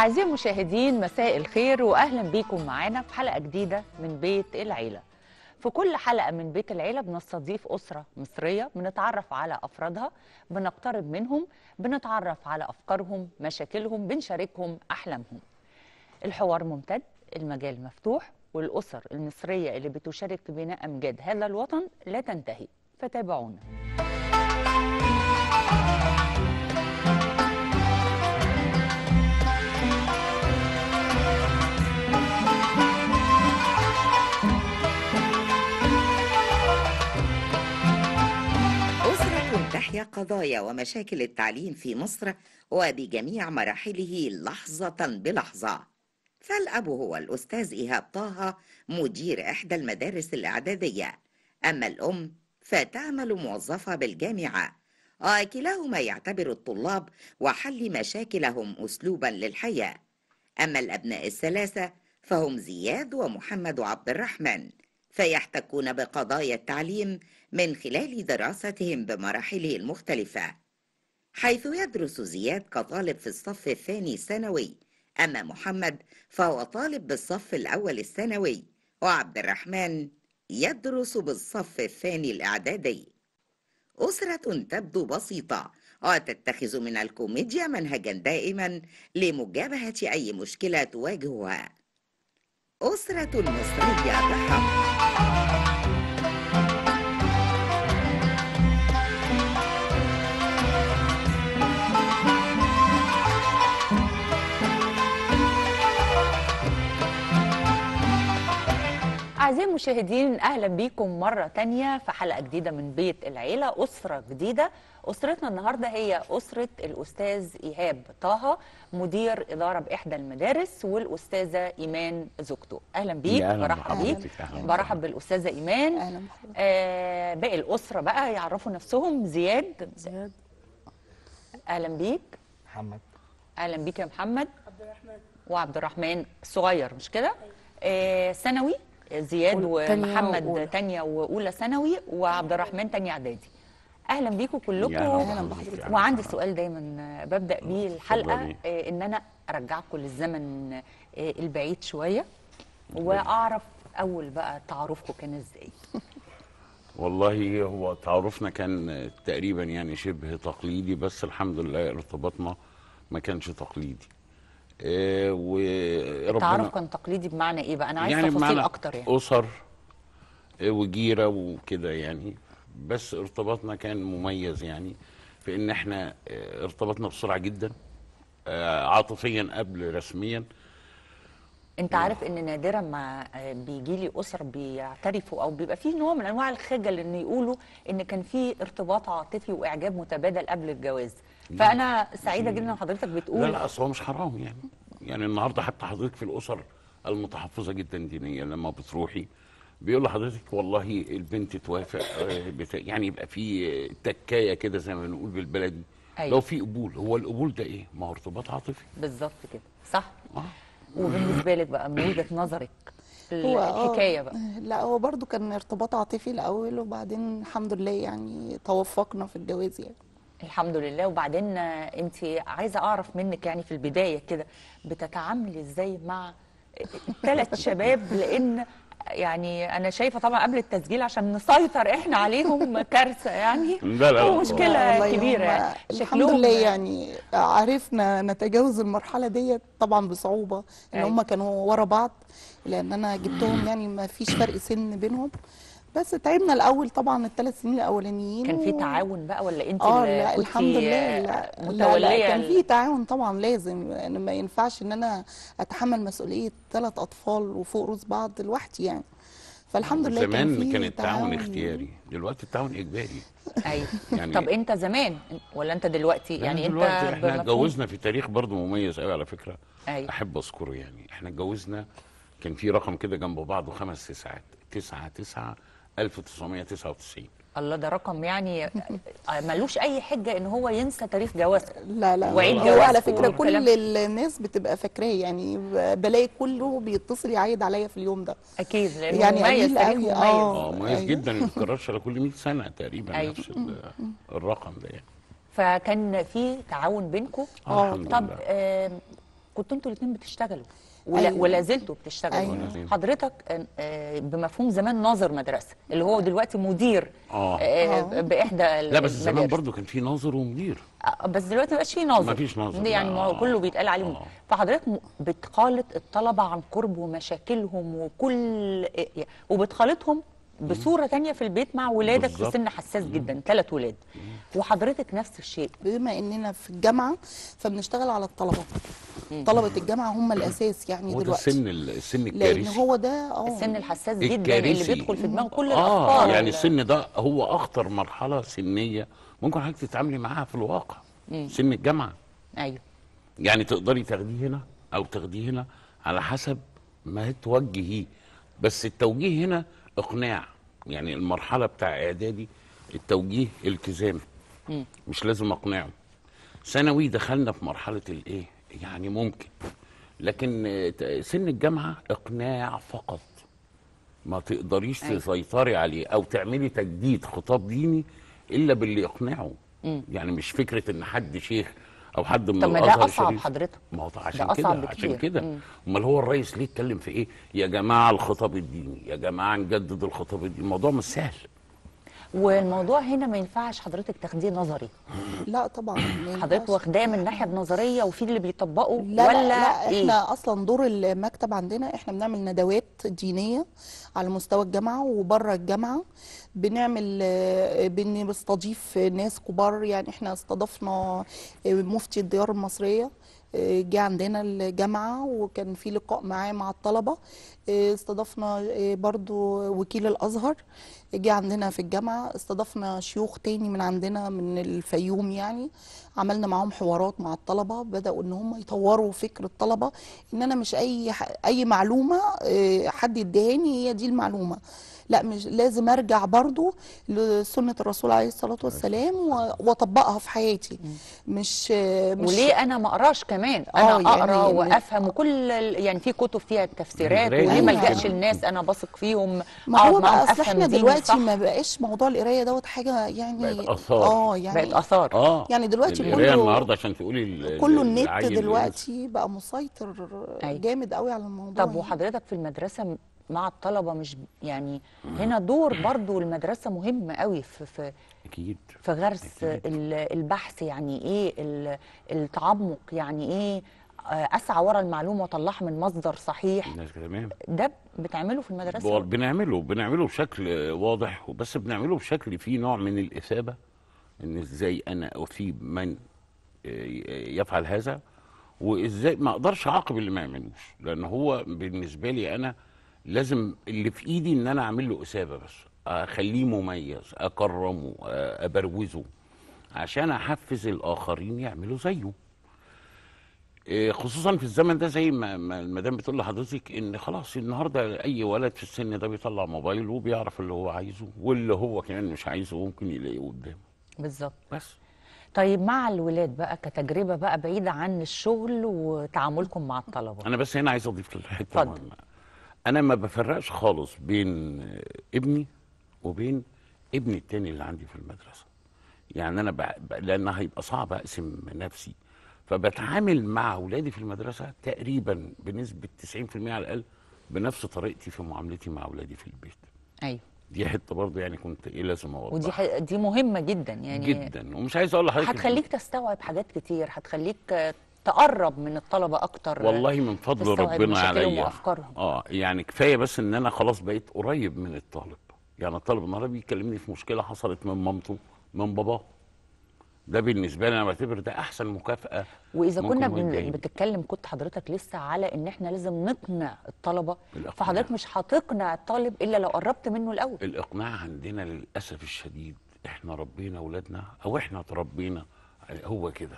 أعزائي المشاهدين مساء الخير وأهلا بيكم معانا في حلقة جديدة من بيت العيلة في كل حلقة من بيت العيلة بنستضيف أسرة مصرية بنتعرف على أفرادها بنقترب منهم بنتعرف على أفكارهم مشاكلهم بنشاركهم أحلامهم الحوار ممتد المجال مفتوح والأسر المصرية اللي بتشارك في بناء أمجاد هذا الوطن لا تنتهي فتابعونا أسرة تحيا قضايا ومشاكل التعليم في مصر وبجميع مراحله لحظة بلحظة فالأب هو الأستاذ إيهاب طه مدير إحدى المدارس الإعدادية أما الأم فتعمل موظفة بالجامعة وكلاهما يعتبر الطلاب وحل مشاكلهم أسلوبا للحياة أما الأبناء الثلاثة فهم زياد ومحمد وعبد الرحمن فيحتكون بقضايا التعليم من خلال دراستهم بمراحله المختلفة حيث يدرس زياد كطالب في الصف الثاني ثانوي أما محمد فهو طالب بالصف الأول الثانوي وعبد الرحمن يدرس بالصف الثاني الإعدادي أسرة تبدو بسيطة وتتخذ من الكوميديا منهجا دائما لمجابهة أي مشكلة تواجهها أسرة مصرية بحق أعزائي المشاهدين أهلا بيكم مرة تانية في حلقة جديدة من بيت العيلة أسرة جديدة أسرتنا النهاردة هي أسرة الأستاذ إيهاب طه مدير إدارة بإحدى المدارس والأستاذة إيمان زوجته أهلا بيك يا أهلا برحب بيك بحضرتك، أهلا برحب بالأستاذة إيمان اهلا بحضرتك آه باقي الأسرة بقى يعرفوا نفسهم زياد زياد أهلا بيك محمد أهلا بيك يا محمد وعبد الرحمن الصغير مش كده آه ثانوي زياد أول- تانية ومحمد وأولى. تانية وأولى ثانوي وعبد الرحمن تانية إعدادي أهلا بيكم كلكم أهلا بحضرتك. يا وعندي مرحبا. سؤال دايما آه، ببدأ بيه الحلقة اتفضلي. آه، إن أنا أرجعكم للزمن آه، البعيد شوية وأعرف أول بقى تعارفكم كان إزاي والله هو تعارفنا كان تقريبا يعني شبه تقليدي بس الحمد لله ارتباطنا ما كانش تقليدي آه التعارف وربنا كان تقليدي بمعنى إيه بقى أنا عايز يعني تفاصيل بمعنى أكتر يعني أسر آه، وجيرة وكده يعني بس ارتباطنا كان مميز يعني في ان احنا آه، ارتبطنا بسرعة جدا آه، عاطفيا قبل رسميا انت عارف ان نادرا ما بيجي لي اسر بيعترفوا او بيبقى فيه نوع من انواع الخجل ان يقولوا ان كان في ارتباط عاطفي واعجاب متبادل قبل الجواز فانا سعيده جدا ان حضرتك لا بتقول لا اصل هو مش حرام يعني يعني النهارده حتى حضرتك في الاسر المتحفظه جدا دينيا لما بتروحي بيقول لحضرتك والله البنت توافق آه، بتا... يعني يبقى في تكايه كده زي ما بنقول بالبلدي أيوة. لو في قبول هو القبول ده ايه؟ ما هو ارتباط عاطفي بالظبط كده صح اه وبالنسبه لك بقى من وجهه نظرك ال- هو آه، الحكايه بقى لا هو برضو كان ارتباط عاطفي الاول وبعدين الحمد لله يعني توفقنا في الجواز يعني الحمد لله وبعدين انت عايزه اعرف منك يعني في البدايه كده بتتعاملي ازاي مع الثلاث شباب لان يعني انا شايفه طبعا قبل التسجيل عشان نسيطر احنا عليهم كارثه يعني لا، لا، لا. ومشكله والله كبيره هم يعني الحمد لله يعني عرفنا نتجاوز المرحله ديت طبعا بصعوبه ان أيوة. هم كانوا ورا بعض لان انا جبتهم يعني ما فيش فرق سن بينهم بس تعبنا الاول طبعا الثلاث سنين الاولانيين كان في و- تعاون بقى ولا انت اه اللي لا كنتي الحمد لله لا, لا, متوليه لا كان ال- في تعاون طبعا لازم يعني ما ينفعش ان انا اتحمل مسؤوليه ثلاث اطفال وفوق راس بعض لوحدي يعني فالحمد لله كان زمان في كان التعاون تعاون. اختياري دلوقتي التعاون اجباري ايوه يعني طب انت زمان ولا انت دلوقتي لا، يعني انت دلوقتي احنا بمفهوم- اتجوزنا في تاريخ برضه مميز قوي على فكره أيوة. احب اذكره يعني احنا اتجوزنا كان في رقم كده جنب بعضه خمس تسعات 9 9 1999 الله ده رقم يعني ملوش اي حجه ان هو ينسى تاريخ جوازكم لا لا وعيد هو جوازكم على فكره والكلام. كل الناس بتبقى فاكراه يعني ب- بلاقي كله بيتصل يعيد عليا في اليوم ده اكيد لانه يعني مميز قليل تاريخ قوي، مميز آه. اه مميز أيوة. جدا ما بيتكررش على كل 100 سنه تقريبا أيوة. نفس ال- الرقم ده يعني فكان في تعاون بينكم اه الحمد طب لله آم، كنتوا انتوا الاثنين بتشتغلوا ولا, أيوة. ولا زلتوا بتشتغلوا أيوة. حضرتك آه، آه، بمفهوم زمان ناظر مدرسه اللي هو دلوقتي مدير آه. آه، باحدى لا بس زمان المدارس. برضو كان في ناظر ومدير آه، بس دلوقتي ما بقاش فيه ناظر مفيش ناظر، يعني لا. ما هو كله بيتقال عليه آه. فحضرتك م- بتخالط الطلبه عن قرب ومشاكلهم وكل وبتخالطهم بصوره تانية في البيت مع ولادك في بالظبط. سن حساس جدا ثلاث ولاد وحضرتك نفس الشيء بما اننا في الجامعه فبنشتغل على الطلبه طلبه الجامعه هم الاساس يعني هو ده دلوقتي السن ال- السن لان الكارثي هو ده اه السن الحساس جدا اللي الكارثي. بيدخل في دماغ كل اه الاطفال يعني السن ده هو اخطر مرحله سنيه ممكن حضرتك تتعاملي معاها في الواقع سن الجامعه ايوه يعني تقدري تاخديه هنا او تاخديه هنا على حسب ما توجهيه بس التوجيه هنا اقناع يعني المرحله بتاع اعدادي التوجيه التزام مش لازم اقنعه ثانوي دخلنا في مرحله الايه يعني ممكن لكن آه، ت- سن الجامعه اقناع فقط ما تقدريش أيوة. تسيطري عليه او تعملي تجديد خطاب ديني الا باللي يقنعه يعني مش فكره ان حد شيخ او حد من طب ما الازهر ده اصعب الشريف. حضرتك ما هو ده عشان ده كده أصعب عشان بكتير. كده مم. امال هو الرئيس ليه اتكلم في ايه يا جماعه الخطاب الديني يا جماعه نجدد الخطاب الديني الموضوع مش سهل والموضوع هنا ما ينفعش حضرتك تاخديه نظري لا طبعا ما حضرتك ينفعش. واخداه من الناحيه النظريه وفي اللي بيطبقوا لا ولا لا, لا ايه احنا اصلا دور المكتب عندنا احنا بنعمل ندوات دينيه على مستوى الجامعه وبره الجامعه بنعمل آه، بنستضيف ناس كبار يعني احنا استضفنا آه، مفتي الديار المصريه آه، جه عندنا الجامعه وكان في لقاء معاه مع الطلبه آه، استضفنا آه، برضو وكيل الازهر جه عندنا في الجامعه استضفنا شيوخ تاني من عندنا من الفيوم يعني عملنا معاهم حوارات مع الطلبه بداوا ان هم يطوروا فكر الطلبه ان انا مش اي ح- اي معلومه آه، حد يديهاني هي دي المعلومه لا مش لازم ارجع برضو لسنه الرسول عليه الصلاه والسلام و- واطبقها في حياتي مش آه، مش وليه انا ما اقراش كمان آه، انا يعني اقرا إن- وافهم وكل ال- يعني في كتب فيها تفسيرات القراية وليه ما دي الجاش ممكن. الناس انا بثق فيهم ما أقعد هو معاهم بقى اصل أفهم احنا ديني دلوقتي صح. ما بقاش موضوع القرايه دوت حاجه يعني بقت آثار. اه يعني بقت اثار اه يعني دلوقتي القرايه كله- النهارده عشان تقولي ال- كله ال- النت العيل دلوقتي بقى مسيطر أيوة. جامد قوي على الموضوع طب يعني. وحضرتك في المدرسه م- مع الطلبه مش يعني هنا دور برضو المدرسه مهم قوي في في اكيد في غرس أكيد. ال- البحث يعني ايه ال- التعمق يعني ايه آه، اسعى ورا المعلومه واطلعها من مصدر صحيح الناس تمام ده بتعمله في المدرسه بنعمله بنعمله بشكل واضح بس بنعمله بشكل فيه نوع من الإثابة إن إزاي أنا أثيب من يفعل هذا وإزاي ما أقدرش أعاقب اللي ما يعملوش لأن هو بالنسبة لي أنا لازم اللي في إيدي إن أنا أعمل له إثابة بس أخليه مميز أكرمه أبروزه عشان أحفز الآخرين يعملوا زيه إيه، خصوصا في الزمن ده زي ما ما المدام بتقول لحضرتك ان خلاص النهارده اي ولد في السن ده بيطلع موبايل وبيعرف اللي هو عايزه واللي هو كمان مش عايزه ممكن يلاقيه قدامه بالظبط بس طيب مع الولاد بقى كتجربه بقى بعيده عن الشغل وتعاملكم مع الطلبه انا بس هنا عايز اضيف حته اتفضل. مهمه انا ما بفرقش خالص بين آه، ابني وبين ابني التاني اللي عندي في المدرسه يعني انا ب... ب... لان هيبقى صعب اقسم نفسي فبتعامل مع اولادي في المدرسه تقريبا بنسبه 90% على الاقل بنفس طريقتي في معاملتي مع اولادي في البيت ايوه دي حته برضه يعني كنت ايه لازم اوضحها ودي ح... دي مهمه جدا يعني جدا ومش عايز اقول لحضرتك هتخليك تستوعب حاجات كتير هتخليك آه، تقرب من الطلبه اكتر والله من فضل تستوعب ربنا مشاكلهم عليا وأفكارهم. اه يعني كفايه بس ان انا خلاص بقيت قريب من الطالب يعني الطالب النهارده بيكلمني في مشكله حصلت من مامته من باباه ده بالنسبه لي انا بعتبر ده احسن مكافاه واذا ممكن كنا هو بن... يديها لي. بتتكلم كنت حضرتك لسه على ان احنا لازم نقنع الطلبه بالإقناع. فحضرتك مش هتقنع الطالب الا لو قربت منه الاول الاقناع عندنا للاسف الشديد احنا ربينا اولادنا او احنا اتربينا هو كده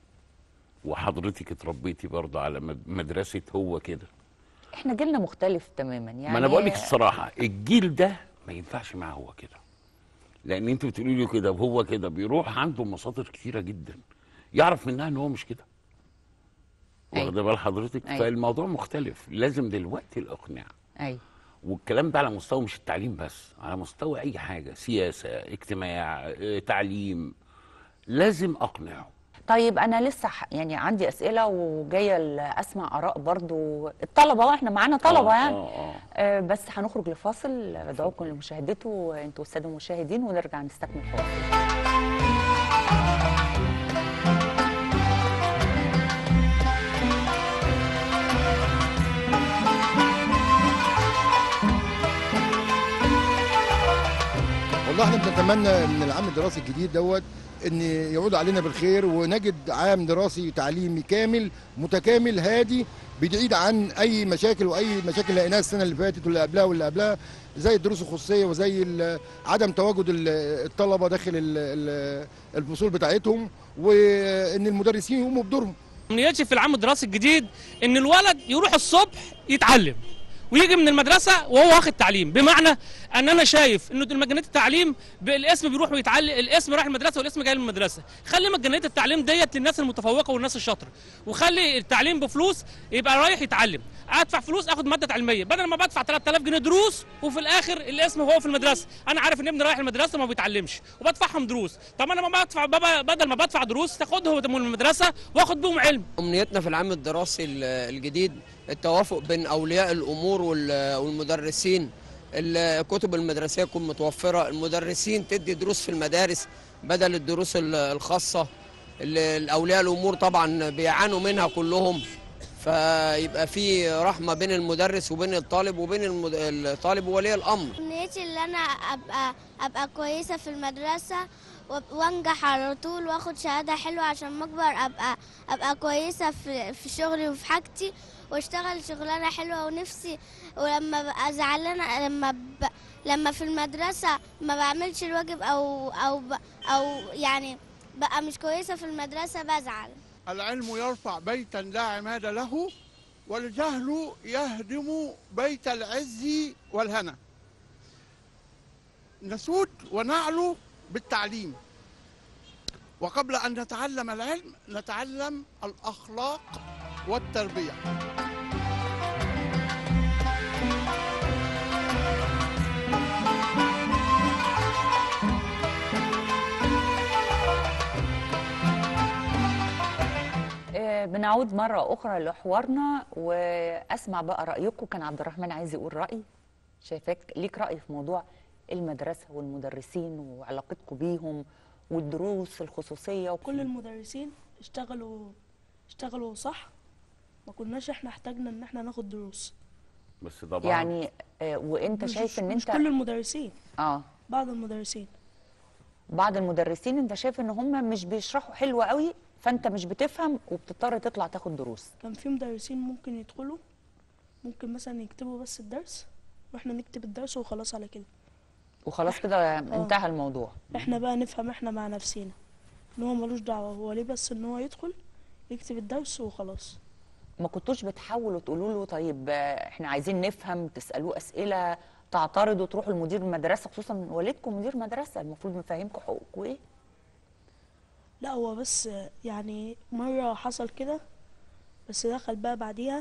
وحضرتك اتربيتي برضه على مد- مدرسه هو كده احنا جيلنا مختلف تماما يعني ما انا بقول لك الصراحه الجيل ده ما ينفعش معاه هو كده لان انت بتقولي له كده وهو كده بيروح عنده مصادر كتيره جدا يعرف منها ان هو مش كده أيوة. واخده بال حضرتك أيوة. فالموضوع مختلف لازم دلوقتي الاقناع ايوه والكلام ده على مستوى مش التعليم بس على مستوى اي حاجه سياسه اجتماع اه، تعليم لازم اقنعه طيب انا لسه ح- يعني عندي اسئله وجايه ل- اسمع اراء برضو الطلبه واحنا معانا طلبه آه، يعني آه، آه. آه، بس هنخرج لفاصل ادعوكم لمشاهدته انتوا الساده المشاهدين ونرجع نستكمل حوارنا والله احنا بنتمنى من العام الدراسي الجديد دوت ان يعود علينا بالخير ونجد عام دراسي تعليمي كامل متكامل هادي بعيد عن اي مشاكل واي مشاكل لقيناها السنه اللي فاتت واللي قبلها واللي قبلها زي الدروس الخصوصيه وزي ال- عدم تواجد ال- الطلبه داخل ال- ال- الفصول بتاعتهم وان المدرسين يقوموا بدورهم امنيتي في العام الدراسي الجديد ان الولد يروح الصبح يتعلم ويجي من المدرسه وهو واخد تعليم بمعنى ان انا شايف انه مجانيه التعليم الاسم بيروح ويتعلم الاسم رايح المدرسه والاسم جاي من المدرسه خلي مجانيه التعليم ديت للناس المتفوقه والناس الشاطره وخلي التعليم بفلوس يبقى رايح يتعلم ادفع فلوس اخد ماده علميه بدل ما بدفع 3000 جنيه دروس وفي الاخر الاسم هو في المدرسه انا عارف ان ابني رايح المدرسه وما بيتعلمش وبدفعهم دروس طب انا ما بدفع بابا- بدل ما بدفع دروس تاخدهم من المدرسه واخد بهم علم أمنيتنا في العام الدراسي ال- الجديد التوافق بين أولياء الأمور وال- والمدرسين الكتب المدرسية تكون متوفرة المدرسين تدي دروس في المدارس بدل الدروس ال- الخاصة اللي الأولياء الأمور طبعا بيعانوا منها كلهم فيبقى في رحمة بين المدرس وبين الطالب وبين المد- الطالب وولي الأمر أمنيتي اللي أنا أبقى أبقى كويسة في المدرسة وأب- وأنجح على طول وآخد شهادة حلوة عشان ما أكبر أبقى أبقى كويسة في في شغلي وفي حاجتي وأشتغل شغلانة حلوة ونفسي ولما ببقى زعلانة لما ب... لما في المدرسة ما بعملش الواجب أو أو ب... أو يعني بقى مش كويسة في المدرسة بزعل العلم يرفع بيتا لا عماد له والجهل يهدم بيت العز والهنا نسود ونعلو بالتعليم وقبل أن نتعلم العلم نتعلم الأخلاق والتربية آه، بنعود مرة أخرى لحوارنا وأسمع بقى رأيكم كان عبد الرحمن عايز يقول رأي شايفاك ليك رأي في موضوع المدرسة والمدرسين وعلاقتكم بيهم والدروس الخصوصية وكل كل المدرسين اشتغلوا اشتغلوا صح ما كناش احنا احتاجنا ان احنا ناخد دروس بس طبعا يعني آه، وانت مش- شايف ان مش انت كل المدرسين اه بعض المدرسين بعض المدرسين انت شايف ان هم مش بيشرحوا حلو قوي فانت مش بتفهم وبتضطر تطلع تاخد دروس كان في مدرسين ممكن يدخلوا ممكن مثلا يكتبوا بس الدرس واحنا نكتب الدرس وخلاص على كده وخلاص كده انتهى الموضوع احنا بقى نفهم احنا مع نفسينا ان هو ملوش دعوة هو ليه بس ان هو يدخل يكتب الدرس وخلاص ما كنتوش بتحاولوا تقولوا له طيب آه، احنا عايزين نفهم تسالوه اسئله تعترضوا تروحوا لمدير المدرسه خصوصا والدكم مدير مدرسه المفروض مفهمكم حقوقكم ايه لا هو بس يعني مرة حصل كده بس دخل بقى بعديها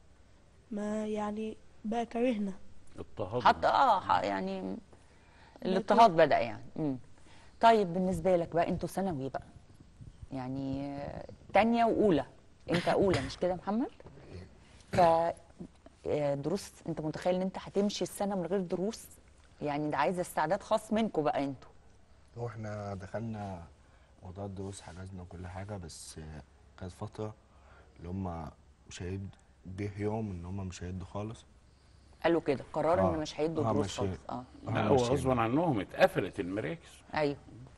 ما يعني بقى كرهنا اضطهاد حتى اه ح- يعني الاضطهاد بدا يعني مم. طيب بالنسبه لك بقى انتوا ثانوي بقى يعني آه، تانية واولى انت اولى مش كده يا محمد ف آه، دروس انت متخيل ان انت هتمشي السنه من غير دروس يعني ده عايزه استعداد خاص منكم بقى انتوا هو احنا دخلنا موضوع الدروس حجزنا وكل حاجة بس كانت فترة اللي هم مش هيد جه يوم ان هم مش هيدوا خالص قالوا كده قرار آه. ان مش هيدوا آه، دروس مش خالص هي- اه لا آه، هو مش غصبا عنهم اتقفلت المراكز ايوه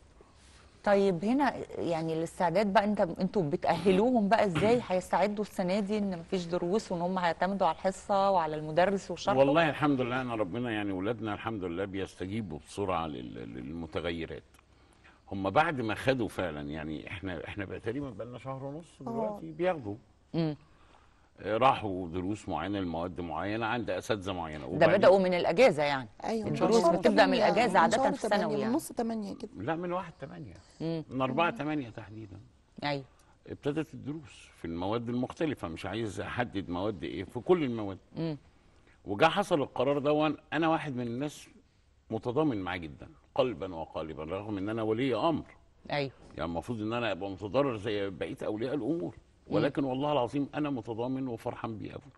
طيب هنا يعني الاستعداد بقى انت انتوا بتأهلوهم بقى ازاي هيستعدوا السنه دي ان مفيش دروس وان هم هيعتمدوا على الحصه وعلى المدرس وشرحه والله الحمد لله انا ربنا يعني ولادنا الحمد لله بيستجيبوا بسرعه لل- للمتغيرات هم بعد ما خدوا فعلا يعني احنا احنا بقى تقريبا بقى لنا شهر ونص دلوقتي بياخدوا مم. آه، راحوا دروس معينه لمواد معينه عند اساتذه معينه ده وبعدين- بدأوا من الاجازه يعني ايوه من الدروس شهر بتبدأ من تمانية- الأجازة من عادة شهر في تمانية، الثانوي يعني. من نص 8 كده لا من واحد تمانية مم. من أربعة تمانية تحديدا ايوه ابتدت الدروس في المواد المختلفة مش عايز أحدد مواد إيه في كل المواد مم. وجا حصل القرار ده أنا واحد من الناس متضامن معاه جدا قلبا وقالبا رغم إن أنا ولي أمر ايوه يعني المفروض ان انا ابقى متضرر زي بقيه اولياء الامور ولكن والله العظيم انا متضامن وفرحان بيه قوي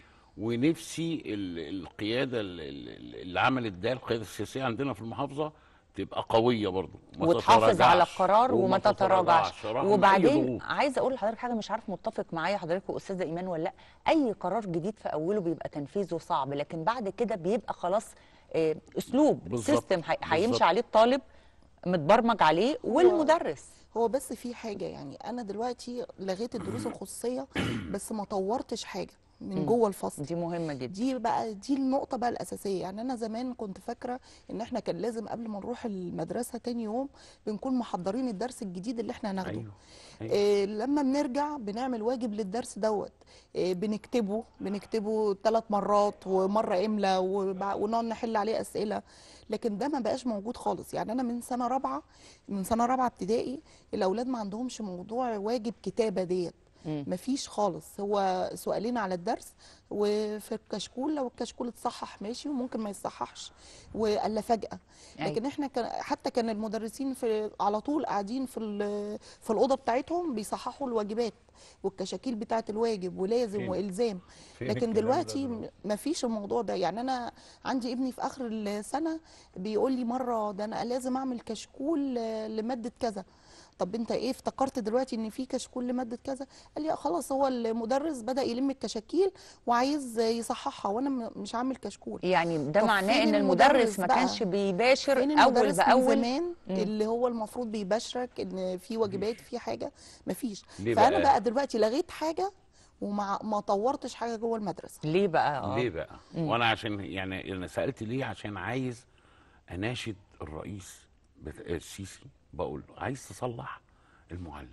ونفسي ال- القياده ال- ال- اللي عملت ده القياده السياسيه عندنا في المحافظه تبقى قويه برضه ما وتحافظ على تتراجعش القرار وما تتراجعش رغم أي وبعدين ضغوط. عايزه اقول لحضرتك حاجه مش عارف متفق معايا حضرتك واستاذه ايمان ولا لا اي قرار جديد في اوله بيبقى تنفيذه صعب لكن بعد كده بيبقى خلاص آه، اسلوب بالظبط، سيستم هي- هيمشي بالظبط. عليه الطالب متبرمج عليه والمدرس هو بس في حاجه يعني انا دلوقتي لغيت الدروس الخصوصيه بس ما طورتش حاجه من مم. جوه الفصل دي مهمه جدا دي بقى دي النقطة بقى الأساسية يعني أنا زمان كنت فاكرة إن إحنا كان لازم قبل ما نروح المدرسة تاني يوم بنكون محضرين الدرس الجديد اللي إحنا هناخده ايوه أيوة. إيه لما بنرجع بنعمل واجب للدرس دوت إيه بنكتبه بنكتبه ثلاث مرات ومرة إملا وبع- ونقعد نحل عليه أسئلة لكن ده ما بقاش موجود خالص يعني أنا من سنة رابعة من سنة رابعة ابتدائي الأولاد ما عندهمش موضوع واجب كتابة ديت مم. مفيش خالص هو سؤالين على الدرس وفي الكشكول لو الكشكول اتصحح ماشي وممكن ما يتصححش والا فجأة أيوة. لكن احنا كان حتى كان المدرسين في على طول قاعدين في ال- في الأوضة بتاعتهم بيصححوا الواجبات والكشاكيل بتاعت الواجب ولازم فين؟ والزام فين لكن الكلام ده دلوقتي دلوقتي؟ ما فيش الموضوع ده يعني انا عندي ابني في اخر السنه بيقول لي مره ده انا لازم اعمل كشكول آه، لماده كذا طب انت ايه افتكرت دلوقتي ان في كشكول لماده كذا قال لي آه خلاص هو المدرس بدا يلم الكشاكيل وعايز يصححها وانا م- مش عامل كشكول يعني ده طب معناه فين ان المدرس المدرس ما بقى؟ كانش بيباشر فين اول المدرس من باول زمان مم. اللي هو المفروض بيباشرك ان في واجبات في حاجه مفيش ليه فانا بقى؟ بقى دلوقتي لغيت حاجه وما ما طورتش حاجه جوه المدرسه ليه بقى آه. ليه بقى؟ وانا عشان يعني انا سالت ليه عشان عايز اناشد الرئيس بت- السيسي بقول له عايز تصلح المعلم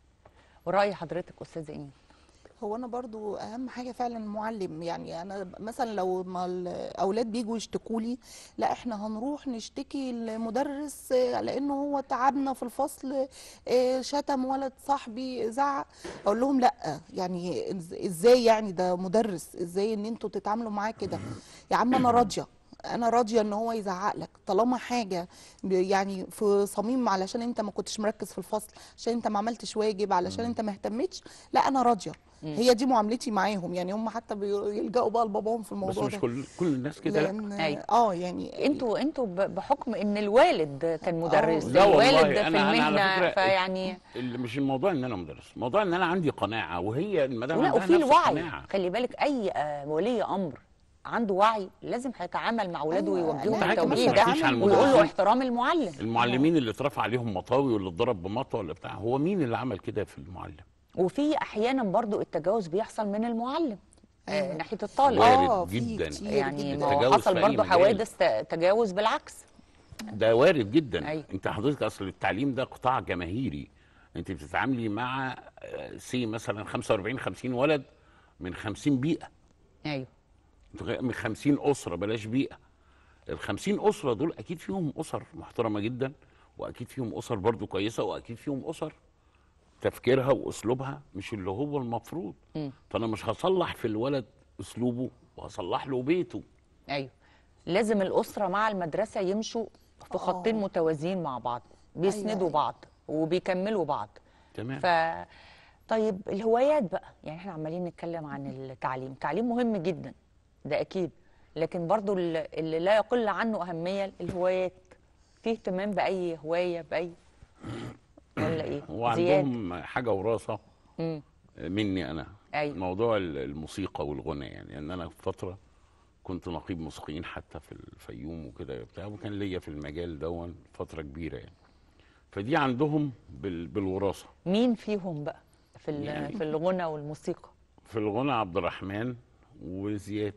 وراي حضرتك استاذه ايمان هو انا برضو اهم حاجه فعلا المعلم يعني انا مثلا لو ما الاولاد بيجوا يشتكوا لي لا احنا هنروح نشتكي المدرس آه، لانه هو تعبنا في الفصل آه، شتم ولد صاحبي زعق اقول لهم لا يعني إز- ازاي يعني ده مدرس ازاي ان انتوا تتعاملوا معاه كده يا عم انا راضيه انا راضيه ان هو يزعق لك طالما حاجه ب- يعني في صميم علشان انت ما كنتش مركز في الفصل عشان انت ما عملتش واجب علشان انت ما اهتمتش لا انا راضيه هي دي معاملتي معاهم يعني هم حتى بيلجأوا بقى لباباهم في بس الموضوع مش ده كل كل الناس كده لا. لان أيوة. اه يعني انتوا انتوا ب- بحكم ان الوالد كان مدرس لا والله، الوالد في أنا- أنا على المهنه فكرة فيعني اللي مش الموضوع ان انا مدرس الموضوع ان انا عندي قناعه وهي المدام ولا عندها وفي نفس الوعي القناعه خلي بالك اي آه، ولي امر عنده وعي لازم هيتعامل مع اولاده أيوة، ويوجههم لا، حاجة بس التوجيه ما ده فيش عن ويقول له المدرسين. احترام المعلم المعلمين اللي اترفع عليهم مطاوي واللي اتضرب بمطوه ولا بتاع هو مين اللي عمل كده في المعلم وفي احيانا برضو التجاوز بيحصل من المعلم آه أيوة. ناحيه الطالب وارد اه في جداً. كتير يعني جدا ما هو التجاوز حصل في أي برضو مجال. حوادث ت- تجاوز بالعكس ده وارد جدا أيوة. انت حضرتك اصل التعليم ده قطاع جماهيري انت بتتعاملي مع آه، سي مثلا 45 50 ولد من 50 بيئه ايوه من 50 اسره بلاش بيئه ال 50 اسره دول اكيد فيهم اسر محترمه جدا واكيد فيهم اسر برضو كويسه واكيد فيهم اسر تفكيرها واسلوبها مش اللي هو المفروض مم. فانا مش هصلح في الولد اسلوبه وهصلح له بيته ايوه لازم الاسره مع المدرسه يمشوا في خطين آه. متوازيين مع بعض بيسندوا أيوة. بعض وبيكملوا بعض تمام ف طيب الهوايات بقى يعني احنا عمالين نتكلم عن التعليم التعليم مهم جدا ده اكيد لكن برضو ال- اللي لا يقل عنه اهميه الهوايات في اهتمام باي هوايه باي ولا ايه هو زياد عندهم حاجه وراثه مم. مني انا أيوة. موضوع ال- الموسيقى والغنى يعني ان انا في فتره كنت نقيب موسيقيين حتى في الفيوم وكده بتاع وكان ليا في المجال دون فتره كبيره يعني فدي عندهم بال- بالوراثه مين فيهم بقى في ال- يعني- في الغنى والموسيقى في الغنى عبد الرحمن وزياد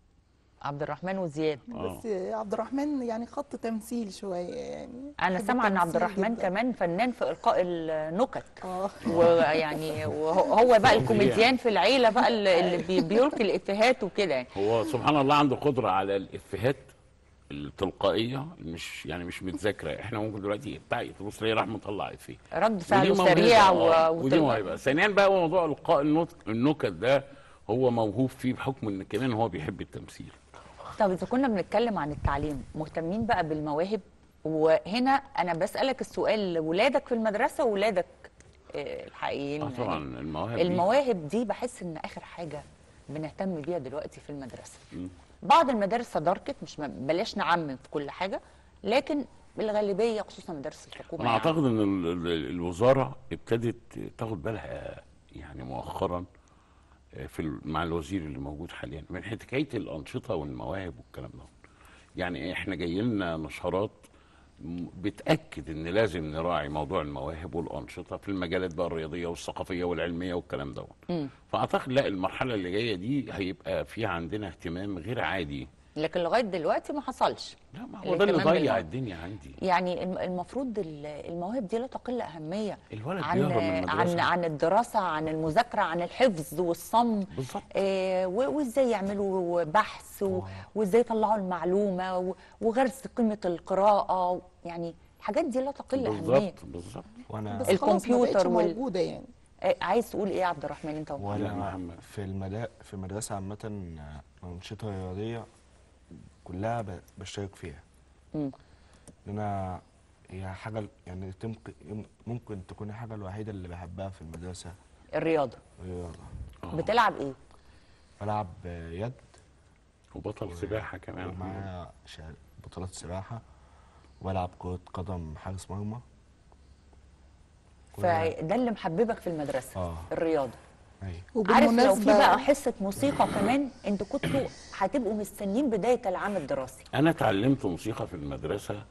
عبد الرحمن وزياد بس عبد الرحمن يعني خط تمثيل شويه يعني انا بحب سامعه ان عبد التمثيل الرحمن جداً. كمان فنان في القاء النكت اه ويعني وهو هو بقى الكوميديان في العيله بقى اللي اللي بي- بيلقي الافيهات وكده يعني هو سبحان الله عنده قدره على الافيهات التلقائيه مش يعني مش متذاكره احنا ممكن دلوقتي بتاع تبص ليه راح مطلع افيه رد ودي فعله موهبة، سريع آه، و- ودي وتل- موهبه ثانيا بقى هو موضوع القاء النط- النكت ده هو موهوب فيه بحكم ان كمان هو بيحب التمثيل طب اذا كنا بنتكلم عن التعليم مهتمين بقى بالمواهب وهنا انا بسالك السؤال ولادك في المدرسه وولادك آه، الحقيقيين اه يعني طبعا المواهب دي- المواهب دي بحس ان اخر حاجه بنهتم بيها دلوقتي في المدرسه مم. بعض المدارس تداركت مش م- بلاش نعمم في كل حاجه لكن الغالبيه خصوصا مدارس الحكومه انا يعني. اعتقد ان ال- ال- الوزاره ابتدت تاخد بالها يعني مؤخرا في ال- مع الوزير اللي موجود حاليا من حكايه الانشطه والمواهب والكلام ده يعني احنا جاي لنا نشرات م- بتاكد ان لازم نراعي موضوع المواهب والانشطه في المجالات بقى الرياضيه والثقافيه والعلميه والكلام ده مم. فاعتقد لا المرحله اللي جايه دي هيبقى في عندنا اهتمام غير عادي لكن لغايه دلوقتي ما حصلش لا ما هو ده اللي الاهتمام ضيع بالمواهب. الدنيا عندي يعني الم- المفروض ال- المواهب دي لا تقل اهميه الولد عن بيهرب من عن المدرسة. عن الدراسه عن المذاكره عن الحفظ والصم بالظبط آه و- وازاي يعملوا بحث و- وازاي يطلعوا المعلومه و- وغرس قيمه القراءه يعني الحاجات دي لا تقل اهميه بالظبط بالظبط وانا بس خلاص ما الكمبيوتر بقتش وال- موجوده يعني آه عايز تقول ايه يا عبد الرحمن انت ومحمد؟ لا، وانا محمد. في المدا في المدرسه عامه آه، الانشطه الرياضيه كلها ب- بشترك فيها مم. لأن انا هي حاجه يعني تمكن ممكن تكون الحاجه الوحيده اللي بحبها في المدرسه الرياضه الرياضه آه. بتلعب ايه بلعب آه، يد وبطل سباحه كمان ومعايا شا- بطولات سباحه وبلعب كره قدم حارس مرمى فده اللي محببك في المدرسه اه الرياضه ايوه عارف لو في وبالمناسبة- بقى حصه موسيقى كمان انتوا كنتوا هتبقوا مستنيين بدايه العام الدراسي انا اتعلمت موسيقى في المدرسه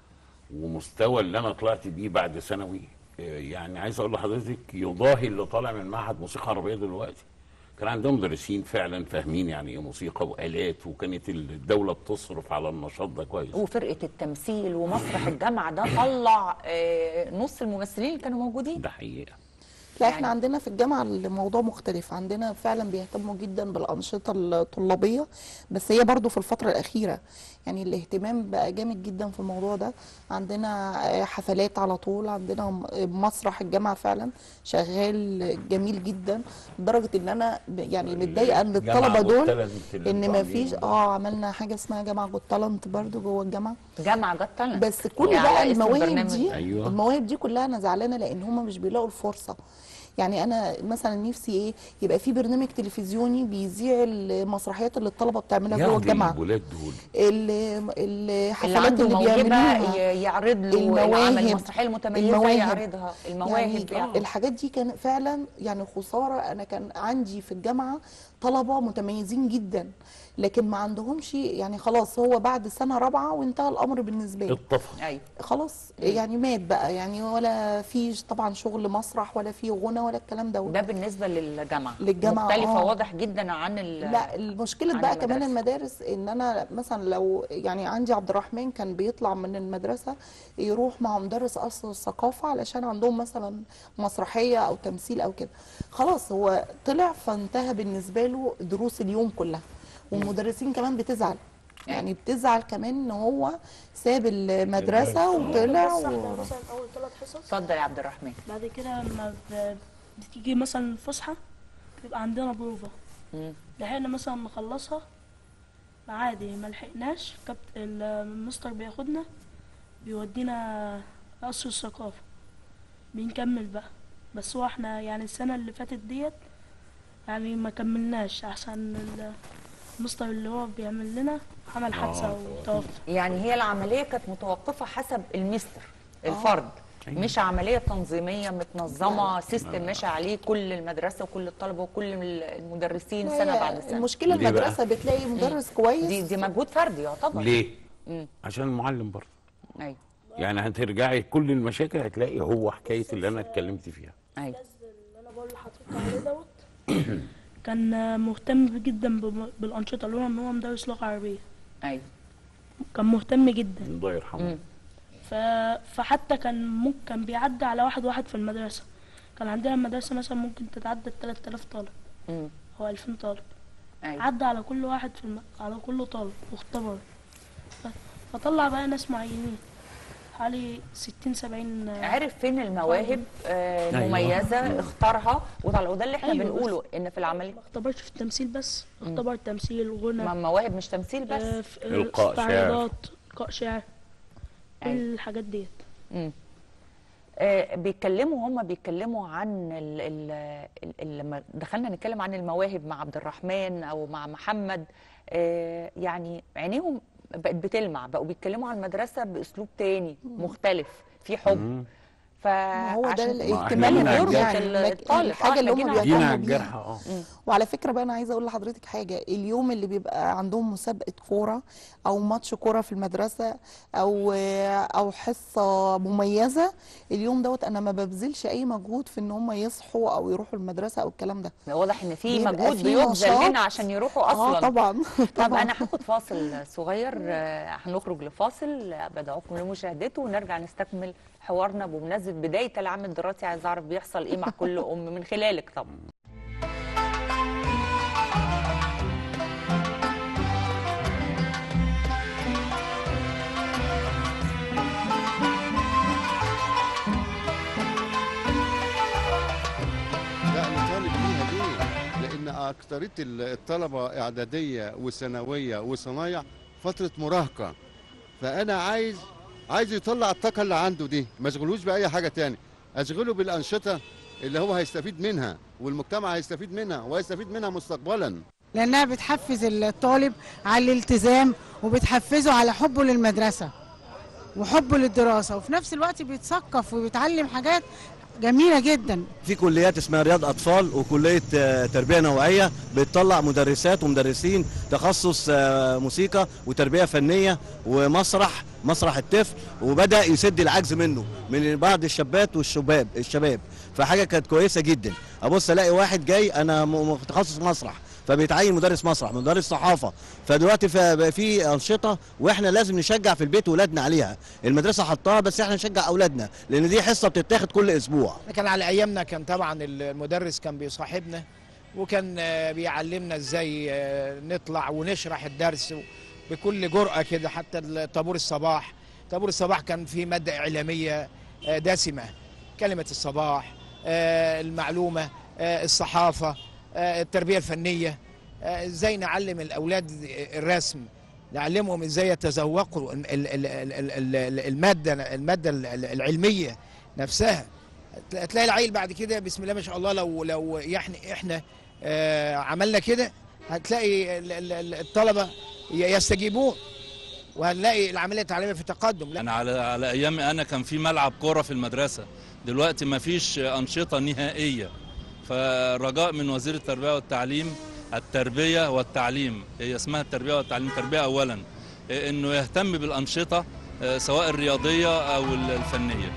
ومستوى اللي انا طلعت بيه بعد ثانوي آه، يعني عايز اقول لحضرتك يضاهي اللي طالع من معهد موسيقى عربيه دلوقتي كان عندهم مدرسين فعلا فاهمين يعني ايه موسيقى والات وكانت الدوله بتصرف على النشاط ده كويس وفرقه التمثيل ومسرح الجامعه ده طلع آه، نص الممثلين اللي كانوا موجودين ده حقيقه لا يعني- احنا عندنا في الجامعه الموضوع مختلف عندنا فعلا بيهتموا جدا بالانشطه الطلابيه بس هي برضو في الفتره الاخيره يعني الاهتمام بقى جامد جدا في الموضوع ده عندنا آه، حفلات على طول عندنا م- مسرح الجامعه فعلا شغال جميل جدا لدرجه ان انا ب- يعني متضايقه ان جامعة الطلبه دول والتالنت اللي ان انتوا ما فيش عاملينه ده. اه عملنا حاجه اسمها جامعه جوت تالنت برضو جوه الجامعه جامعه جت تالنت بس كل على بقى اسم المواهب البرنامج. دي أيوة. المواهب دي كلها انا زعلانه لان هم مش بيلاقوا الفرصه يعني انا مثلا نفسي ايه يبقى في برنامج تلفزيوني بيذيع المسرحيات اللي الطلبه بتعملها جوه ياخدوا الجامعه الولاد دول ال- اللي الحفلات عنده اللي, موهبه بيعملوها ي- يعرض له المواهب. العمل المسرحيه المتميزه المواهب. يعرضها المواهب يعني يعني الحاجات دي كان فعلا يعني خساره انا كان عندي في الجامعه طلبه متميزين جدا لكن ما عندهمش يعني خلاص هو بعد سنه رابعه وانتهى الامر بالنسبه لي اتطفى ايوه خلاص يعني مات بقى يعني ولا في طبعا شغل مسرح ولا في غنى ولا الكلام ده ده بالنسبه للجامعه للجامعة، مختلفه آه. واضح جدا عن ال لا المشكله عن بقى كمان المدرسة. المدارس ان انا مثلا لو يعني عندي عبد الرحمن كان بيطلع من المدرسه يروح مع مدرس اصل الثقافه علشان عندهم مثلا مسرحيه او تمثيل او كده خلاص هو طلع فانتهى بالنسبه له دروس اليوم كلها والمدرسين كمان بتزعل يعني بتزعل كمان ان هو ساب المدرسه وطلع بس احنا و... مثلا اول ثلاث حصص اتفضل يا عبد الرحمن بعد كده لما ب- بتيجي مثلا الفسحه بيبقى عندنا بروفه مم. لحقنا مثلا نخلصها عادي ما لحقناش كابت المستر بياخدنا بيودينا قصر الثقافة بنكمل بقى بس هو احنا يعني السنة اللي فاتت ديت يعني ما كملناش عشان ال- المستر اللي هو بيعمل لنا عمل حادثة وتوفى يعني هي العمليه كانت متوقفه حسب المستر الفرد مش عمليه تنظيميه متنظمه سيستم ماشي عليه كل المدرسه وكل الطلبه وكل المدرسين ما سنه هي بعد سنه المشكله ليه بقى؟ المدرسه بتلاقي مدرس كويس دي دي مجهود فردي يعتبر ليه مم. عشان المعلم برضه ايوه يعني هترجعي كل المشاكل هتلاقي هو حكايه اللي انا اتكلمت فيها ايوه اللي انا بقول لحضرتك عليه دوت كان مهتم جدا بم- بالانشطه اللي هو ان هو مدرس لغه عربيه ايوه كان مهتم جدا الله يرحمه مم. ف... فحتى كان ممكن كان بيعدي على واحد واحد في المدرسه كان عندنا المدرسه مثلا ممكن تتعدى 3000 طالب مم. او 2000 طالب ايوه عدى على كل واحد في الم... على كل طالب واختبر ف... فطلع بقى ناس معينين حوالي 60 70 عرف فين المواهب آه أيوة. مميزه اختارها وطلع وده اللي احنا أيوة، بنقوله ان في العمليه ما اختبرش في التمثيل بس اختبر تمثيل غنى ما مواهب مش تمثيل بس آه، في- إلقاء في شعر. عرضات القاء شعر كل الحاجات ديت مم. آه، بيتكلموا هم بيتكلموا عن ال ال ال لما دخلنا نتكلم عن المواهب مع عبد الرحمن او مع محمد آه، يعني عينيهم بقت بتلمع بقوا بيتكلموا عن المدرسه باسلوب تاني مختلف في حب مم. ما هو ده فعشان الاهتمام جينا على اللي الجرح. يعني ال- الطالب. الحاجه آه، اللي إحنا هم جينا على جينا على بيهتموا الجرح بيها اه مم. وعلى فكره بقى انا عايزه اقول لحضرتك حاجه اليوم اللي بيبقى عندهم مسابقه كوره او ماتش كوره في المدرسه او او حصه مميزه اليوم دوت انا ما ببذلش اي مجهود في ان هم يصحوا او يروحوا المدرسه او الكلام ده واضح ان في بيبقى مجهود في بيبذل نشاط. هنا عشان يروحوا اصلا اه طبعا طب طبعا انا هاخد فاصل صغير آه، هنخرج لفاصل آه، بدعوكم لمشاهدته ونرجع نستكمل حوارنا بمناسبه بدايه العام الدراسي عايز اعرف بيحصل ايه مع كل ام من خلالك طبعا لا نطالب بيها ليه؟ لأن أكترية الطلبة إعدادية وثانوية وصنايع فترة مراهقة فأنا عايز عايز يطلع الطاقة اللي عنده دي ما اشغلوش بأي حاجة تاني أشغله بالأنشطة اللي هو هيستفيد منها والمجتمع هيستفيد منها وهيستفيد منها مستقبلا لأنها بتحفز الطالب على الالتزام وبتحفزه على حبه للمدرسة وحبه للدراسة وفي نفس الوقت بيتثقف وبيتعلم حاجات جميلة جدا في كليات اسمها رياض اطفال وكليه آه، تربيه نوعيه بتطلع مدرسات ومدرسين تخصص آه، موسيقى وتربيه فنيه ومسرح مسرح الطفل وبدا يسد العجز منه من بعض الشابات والشباب الشباب فحاجه كانت كويسه جدا ابص الاقي واحد جاي انا م- متخصص مسرح فبيتعين مدرس مسرح مدرس صحافه فدلوقتي ف- بقى في انشطه واحنا لازم نشجع في البيت ولادنا عليها المدرسه حطاها بس احنا نشجع اولادنا لان دي حصه بتتاخد كل اسبوع كان على ايامنا كان طبعا المدرس كان بيصاحبنا وكان آه، بيعلمنا ازاي آه، نطلع ونشرح الدرس بكل جرأة كده حتى طابور الصباح طابور الصباح كان فيه مادة إعلامية آه، دسمة كلمة الصباح آه، المعلومة آه، الصحافة آه، التربية الفنية آه، ازاي نعلم الأولاد الرسم نعلمهم ازاي يتذوقوا ال- ال- ال- ال- ال- المادة المادة العلمية نفسها تلاقي العيل بعد كده بسم الله ما شاء الله لو لو يعني احنا آه عملنا كده هتلاقي ال- ال- ال- الطلبه ي- يستجيبون وهنلاقي العمليه التعليميه في تقدم لا انا على على ايامي انا كان في ملعب كوره في المدرسه دلوقتي ما فيش انشطه نهائيه فرجاء من وزير التربيه والتعليم التربيه والتعليم هي اسمها التربيه والتعليم التربيه اولا إيه، انه يهتم بالانشطه آه، سواء الرياضيه او الفنيه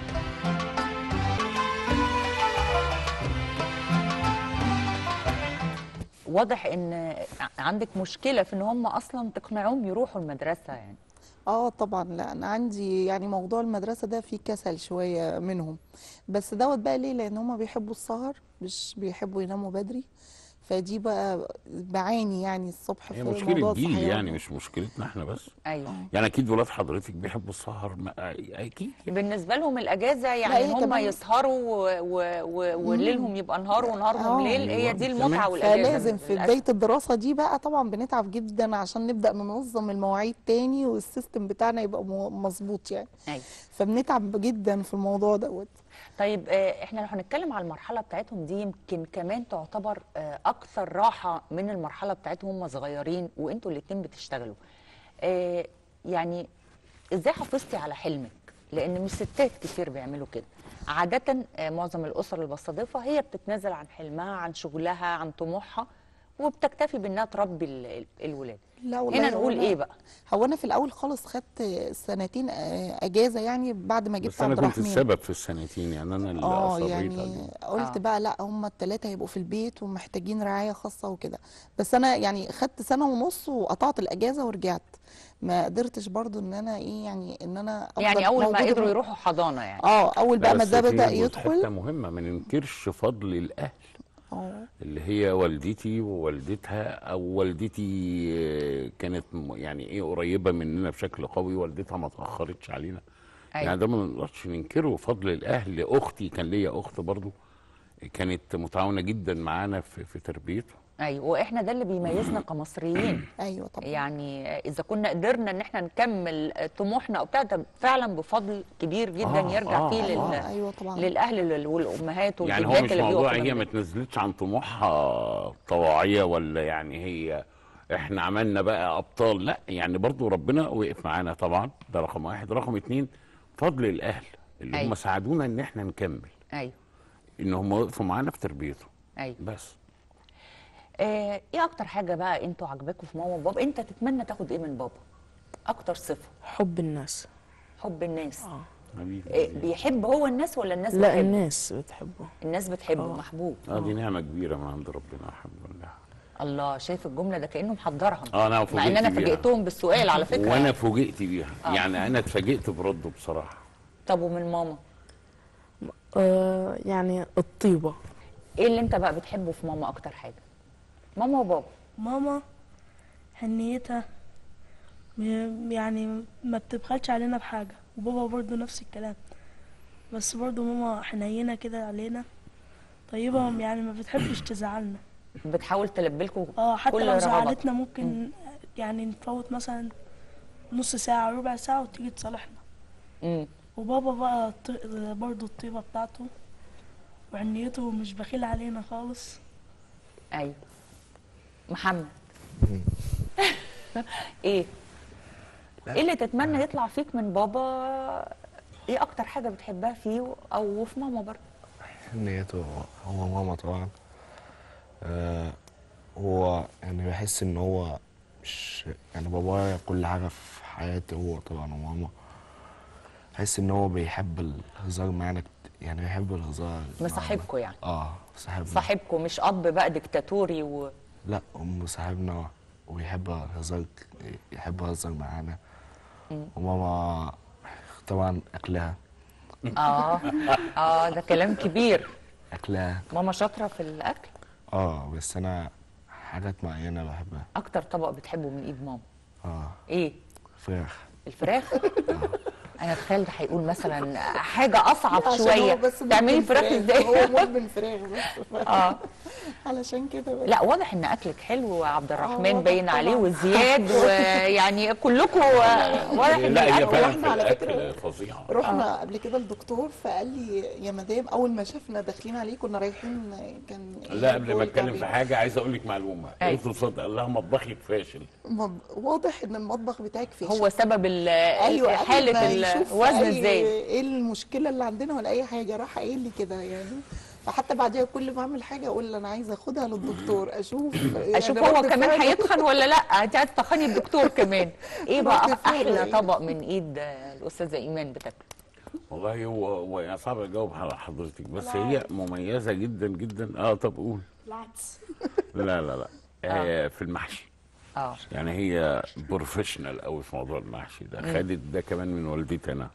واضح ان عندك مشكله في ان هم اصلا تقنعوهم يروحوا المدرسه يعني اه طبعا لا انا عندي يعني موضوع المدرسه ده فيه كسل شويه منهم بس دوت بقى ليه لان هم بيحبوا السهر مش بيحبوا يناموا بدري فدي بقى بعاني يعني الصبح في هي موضوع مشكله جيل الصحيان. يعني مش مشكلتنا احنا بس ايوه يعني اكيد ولاد حضرتك بيحبوا السهر ما- اكيد بالنسبه لهم الاجازه لا، يعني هي ان هم كمان- يسهروا و- و- و- وليلهم يبقى نهار ونهارهم آه. ليل هي دي أيوة، المتعه والاجازه فلازم في للأسف. بدايه الدراسه دي بقى طبعا بنتعب جدا عشان نبدا ننظم المواعيد تاني والسيستم بتاعنا يبقى م- مظبوط يعني أيوة. فبنتعب جدا في الموضوع دوت طيب آه، احنا لو هنتكلم على المرحله بتاعتهم دي يمكن كمان تعتبر آه، اكثر راحه من المرحله بتاعتهم هم صغيرين وانتوا الاتنين بتشتغلوا آه، يعني ازاي حافظتي على حلمك لان مش ستات كتير بيعملوا كده عاده آه، معظم الاسر اللي بستضيفها هي بتتنازل عن حلمها عن شغلها عن طموحها وبتكتفي بانها تربي ال- ال- الولاد لا والله هنا هو نقول أنا- ايه بقى هو انا في الاول خالص خدت سنتين آه، اجازه يعني بعد ما جبت بس انا عبد كنت الرحمن السبب في السنتين يعني انا اللي اه اصريت يعني عليه قلت آه. بقى لا هم الثلاثه هيبقوا في البيت ومحتاجين رعايه خاصه وكده بس انا يعني خدت سنه ونص وقطعت الاجازه ورجعت ما قدرتش برضو ان انا ايه يعني ان انا أفضل يعني اول ما موجودة قدروا في- يروحوا حضانه يعني اه اول بقى لا، ما بس ده في بدا جزء يدخل حته مهمه ما ننكرش فضل الاهل اه اللي هي والدتي ووالدتها او والدتي آه، كانت م- يعني ايه قريبه مننا بشكل قوي والدتها ما تاخرتش علينا أيوة. يعني ده ما نقدرش ننكره فضل الاهل اختي كان ليا اخت برضو كانت متعاونه جدا معانا في, في تربيته ايوه واحنا ده اللي بيميزنا كمصريين ايوه طبعا يعني اذا كنا قدرنا ان احنا نكمل طموحنا او بتاع ده فعلا بفضل كبير جدا آه، يرجع آه، فيه لل... آه. ايوه طبعا للاهل لل- والامهات يعني هو والجدات مش اللي موضوع بيقفوا هي ما جنبنا. تنزلتش عن طموحها طواعية ولا يعني هي احنا عملنا بقى ابطال لا يعني برضو ربنا وقف معانا طبعا ده رقم واحد رقم اتنين فضل الاهل اللي أيوة. هم ساعدونا ان احنا نكمل ايوه ان هم وقفوا معانا في تربيته ايوه بس آه ايه اكتر حاجه بقى انتوا عجباكم في ماما وبابا انت تتمنى تاخد ايه من بابا اكتر صفه حب الناس حب الناس حبيبي إيه بيحب هو الناس ولا الناس لا بتحبه الناس بتحبه الناس بتحبه محبوب اه دي نعمة كبيرة من عند ربنا الحمد لله الله شايف الجمله ده كانه محضرها اه انا مع ان فوجئت انا بيها. فاجئتهم بالسؤال على فكره وانا فوجئت بيها آه. يعني انا اتفاجئت برده بصراحة طب ومن ماما آه يعني الطيبة ايه اللي انت بقى بتحبه في ماما اكتر حاجه ماما وبابا ماما حنيتها م- يعني ما بتبخلش علينا بحاجة وبابا برضو نفس الكلام بس برضو ماما حنينة كده علينا طيبة يعني ما بتحبش تزعلنا بتحاول تلبي لكم اه حتى كل لو رغباتكم. زعلتنا ممكن يعني نفوت مثلا نص ساعة ربع ساعة وتيجي تصالحنا امم وبابا بقى الط- برضو الطيبة بتاعته وحنيته مش بخيل علينا خالص ايوه محمد ايه ايه اللي تتمنى يطلع فيك من بابا ايه اكتر حاجه بتحبها فيه او في ماما برضه نيته هو ماما طبعا آه هو يعني بحس ان هو مش يعني بابايا كل حاجة في حياتي هو طبعا وماما بحس ان هو بيحب الهزار معانا كت- يعني بيحب الهزار مصاحبكم يعني اه صاحبنا صاحبكم مش اب بقى ديكتاتوري و... لا أم صاحبنا ويحب الهزار ك- يحب يهزر معانا مم. وماما طبعا أكلها اه اه ده كلام كبير أكلها ماما شاطره في الاكل اه بس أنا حاجات معينة بحبها اكتر طبق بتحبه من ايد ماما اه ايه فراخ الفراخ انا تخيل ده هيقول مثلا حاجه اصعب عشان شويه هو بس تعملي مدمن فراخ ازاي هو مدمن فراخ بس اه علشان كده بس لا واضح ان اكلك حلو وعبد الرحمن واضح باين عليه طبعاً. وزياد ويعني كلكم واضح ان لا هي الاكل فعلا واحنا في على الاكل فظيعة رحنا قبل كده الدكتور فقال لي يا مدام اول ما شافنا داخلين عليه كنا رايحين كان لا قبل ما جول اتكلم طبيعي. في حاجة عايز اقول لك معلومة أيوة. قلت صدق الله مطبخك فاشل مب- واضح ان المطبخ بتاعك فاشل هو سبب ال- ايوه حاله قبل ما يشوف الوزن أي- ازاي ايه المشكله اللي عندنا ولا اي حاجه راح قايل لي كده يعني فحتى بعديها كل ما اعمل حاجه اقول انا عايزه اخدها للدكتور اشوف يعني اشوف رد هو كمان فعله. هيتخن ولا لا انت عايز تخني الدكتور كمان ايه رد بقى فعله احلى إيه؟ طبق من ايد الاستاذه ايمان بتاكله والله هو هو يعني صعب اجاوب على حضرتك بس هي مميزة جدا جدا اه طب قول العدس لا لا لا آه في المحشي اه يعني هي بروفيشنال قوي في موضوع المحشي ده مم. خدت ده كمان من والدتي انا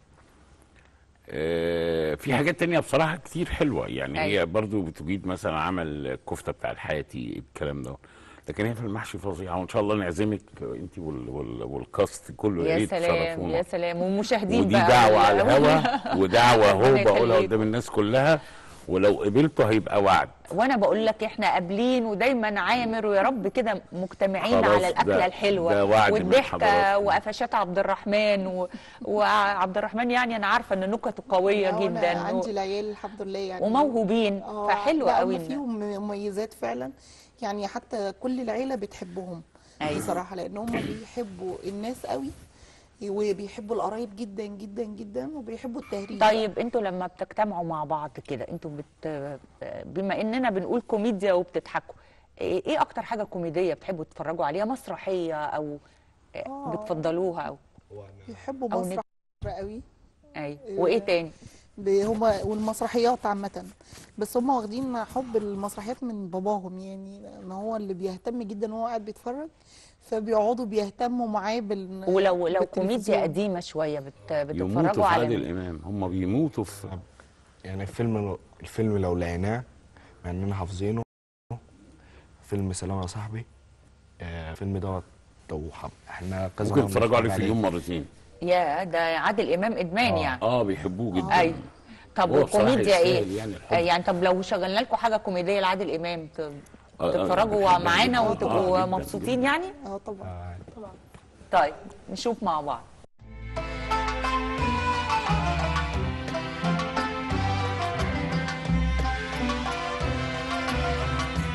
آه، في حاجات تانية بصراحة كتير حلوة يعني أيوة. هي برضو بتجيد مثلا عمل الكفتة بتاع الحياتي الكلام ده لكن هي في المحشي فظيعة وان شاء الله نعزمك انت وال وال والكاست كله يا ريت سلام تشرفونا. يا سلام ومشاهدين ودي بقى دعوة على وال- الهوا ودعوة اهو ربنا بقولها يخليك. قدام الناس كلها ولو قبلته هيبقى وعد وانا بقول لك احنا قابلين ودايما عامر ويا رب كده مجتمعين خلاص على الاكله ده- الحلوه ده وعد من والضحكه حضراتكم. وقفشات عبد الرحمن و... وعبد الرحمن يعني انا عارفه ان نكته قويه لا، وأنا جدا عندي و... العيال الحمد لله يعني وموهوبين آه، فحلو لا، قوي هم إن- فيهم مميزات فعلا يعني حتى كل العيله بتحبهم أيوة. بصراحه لان هم بيحبوا الناس قوي وبيحبوا القرايب جدا جدا جدا وبيحبوا التهريج طيب انتوا لما بتجتمعوا مع بعض كده انتوا بت... بما اننا بنقول كوميديا وبتضحكوا ايه إيه اكتر حاجه كوميديه بتحبوا تتفرجوا عليها مسرحيه او آه. بتفضلوها او بيحبوا أو مسرح قوي ايوه وايه تاني هما والمسرحيات عامة بس هما واخدين حب المسرحيات من باباهم يعني ان هو اللي بيهتم جدا وهو قاعد بيتفرج فبيقعدوا بيهتموا معاه بال ولو لو كوميديا بالتلفزيون. قديمه شويه بت... يموتوا بتتفرجوا في على عادل امام هم بيموتوا في يعني الفيلم لو الفيلم لو لقيناه مع اننا حافظينه فيلم سلام يا صاحبي آه، الفيلم دوت لو حب... احنا كذا ممكن مرة يتفرجوا عليه في بنتفرج اليوم مرتين يا ده عادل امام ادمان يعني اه بيحبوه جدا ايوه طب هو بصراحة وكوميديا يستاهل ايه يعني الحب. آه يعني طب لو شغلنا لكم حاجه كوميديه لعادل امام ت... آه، تتفرجوا بحب معانا جداً. وتبقوا آه، جداً، مبسوطين يعني اه طبعا طبعا طيب نشوف مع بعض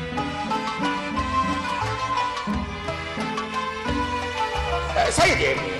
سيدي ابني